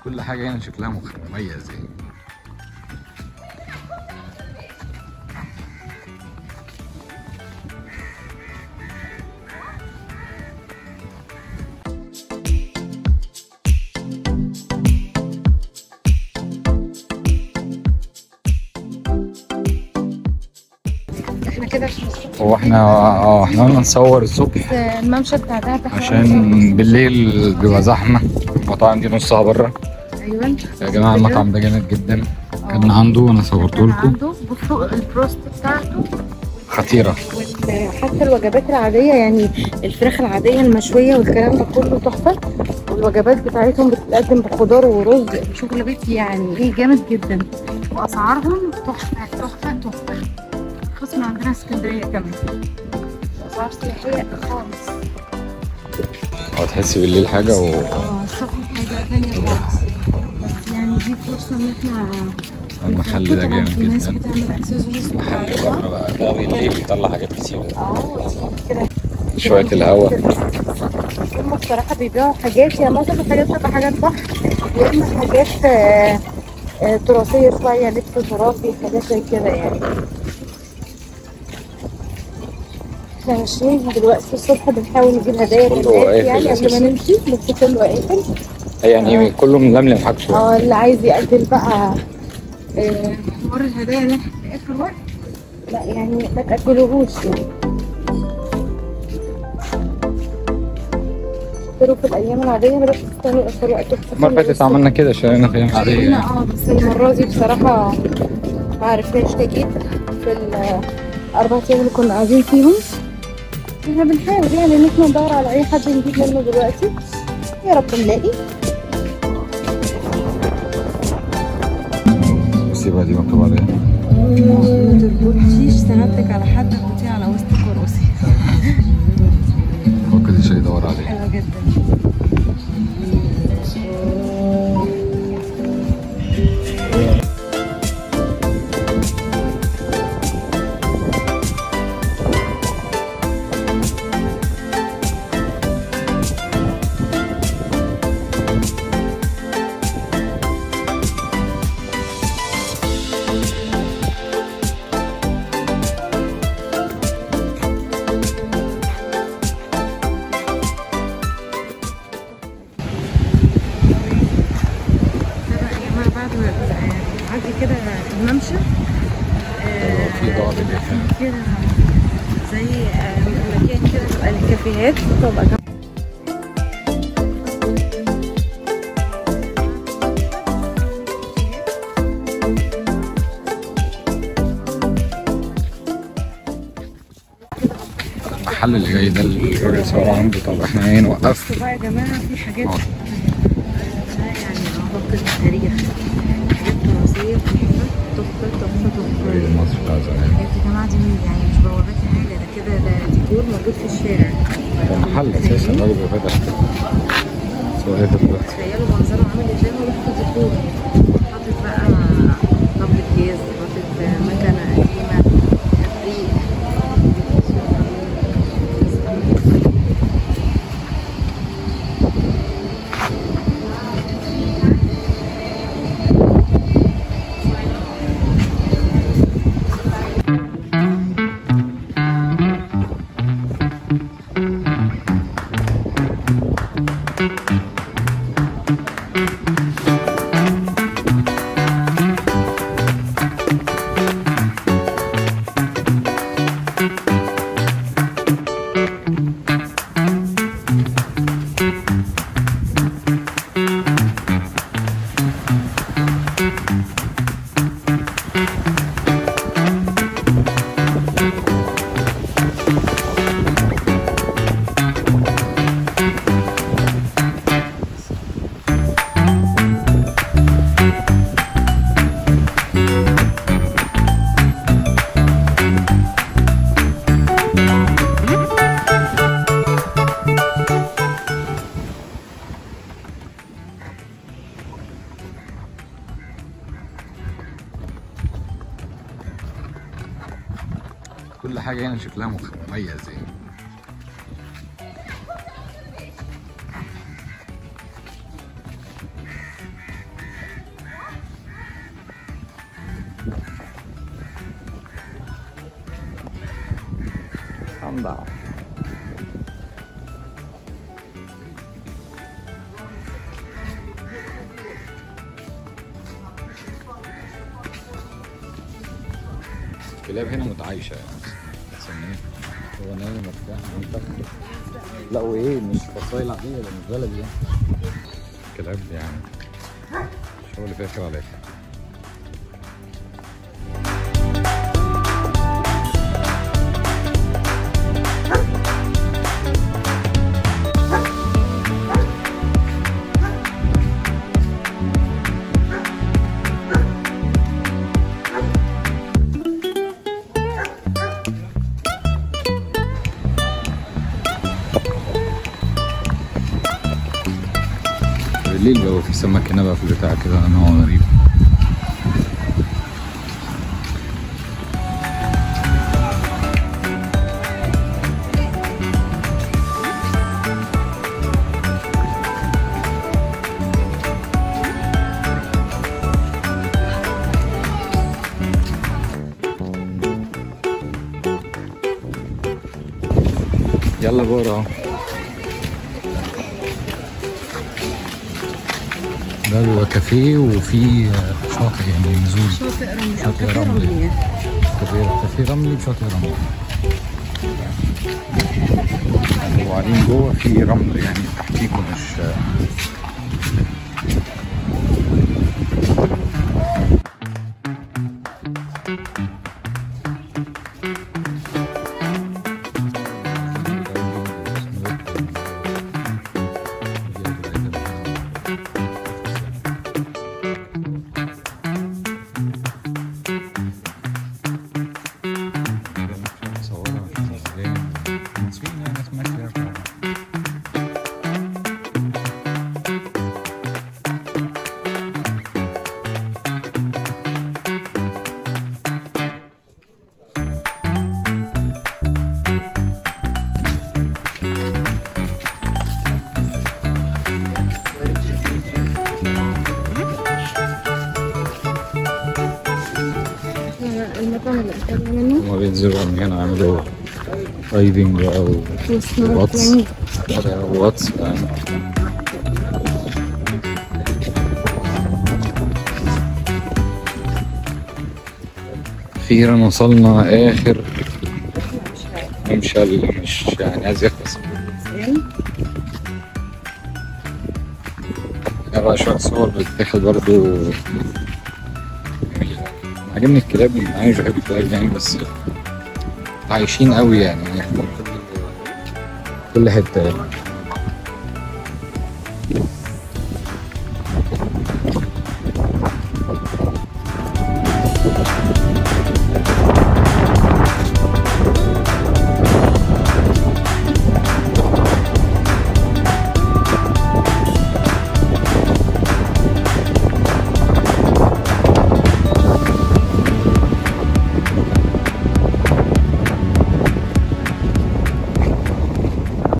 كل حاجة هنا شكلها مخ- مميز يعني احنا كده عشان الصبح هو احنا اه احنا قلنا نصور الصبح الممشى بتاع ده تحت عشان بالليل بيبقى زحمة المطاعم دي نصها بره ايوه يا جماعة المطعم ده جامد جدا كان عنده وانا صورته كان لكم عنده بصوا البروست بتاعته خطيرة وال- حتى الوجبات العادية يعني الفراخ العادية المشوية والكلام ده كله تحفة والوجبات بتاعتهم بتتقدم بخضار ورز شغل بيتي يعني ايه جامد جدا واسعارهم تحفة تحفة تحفة خصم عندنا اسكندرية كمان اسعار سياحية خالص هو تحس بالليل حاجة و اه الصبح حاجة تانية خالص بس يعني دي فرصة ان احنا المحل ده طبعاً جامد في ناس جدا بتعمل اكسسوارز المحل بره بقى ده بالليل بيطلع حاجات كتير اه كده شوية الهوا هم بصراحة بيبيعوا حاجات يا معظم الحاجات بتبقى حاجات بحر يا إما حاجات آه، آه، تراثية شوية لبس تراثي حاجات زي كده يعني احنا ماشيين دلوقتي الصبح بنحاول نجيب هدايا كله للناس قافل يعني قبل ما أساساً. نمشي بس كله قافل يعني كله ململم حاجته شوية اه اللي عايز يأجل بقى آه، حوار الهدايا ده في آخر وقت لا يعني ما تأجلوهوش يعني اشتروا في الأيام العادية بلاش تستنوا آخر وقت المرة اللي فاتت عملنا كده شرينا في يوم عادية هنا اه بس المرة دي بصراحة ما عرفناش نجيب في الأربع أيام اللي كنا قاعدين فيهم احنا بنحاول يعني إن احنا ندور على أي حد نجيب منه دلوقتي يا رب نلاقي بصي بقى دي مكتوب عليها ما تربطيش سعادتك على حد اربطيه على وسط كراسي هو كده شيء يدور عليه حلوة جدا ده بقى يا جماعة بعد ما نعدي كده الممشى آه، في بعض الإفلام كده زي آه، مكان كده بيبقى الكافيهات بتبقى جنب المحل اللي جاي ده الراجل صور عنده طب احنا ايه نوقف بصوا بقى يا جماعة في حاجات اه. ده يعني عمق التاريخ حاجات تراثية تحفة تحفة تحفة تحفة فريق مصر بتاع زمان الحاجات يا جماعة دي يعني مش بوابات حاجة ده كده ده ديكور موجود في الشارع هو محل اساسا الراجل بيفتح سؤال دلوقتي تخيلوا منظره عامل ازاي هو محطوط ديكور حاطط بقى طبلة جاز حاطط مكنة قديمة تفريق كل حاجة هنا شكلها مخ- مميز يعني باندا الكلاب هنا متعايشة يعني بس إن إيه، هو نايم مرتاح وانت لا وايه مش فصايل عادية ده مش بلدي يعني الكلاب يعني شغل فاخر على الآخر بالليل بقى في سمك هنا بقى في البتاع كده نوع غريب يلا بورا اهو ده بيبقى كافيه وفي شاطئ يعني نزول شاطئ رملي شاطئ كافيه رملي. رملي. كافيه كافيه رملي بشاطئ رملي يعني وبعدين جوه في رمل يعني تحتيكم مش المطعم اللي اكلنا منه هما بينزلوا من هنا يعملوا دايفنج بقى و واتس وسنوركلينج واتس يعني أخيرا وصلنا آخر ممشى اللي مش يعني عايز يخلص هنا بقى شوية صور بتتاخد برضه عاجبني الكلاب أنا مش بحب الكلاب يعني بس عايشين قوي يعني في كل- كل حتة يعني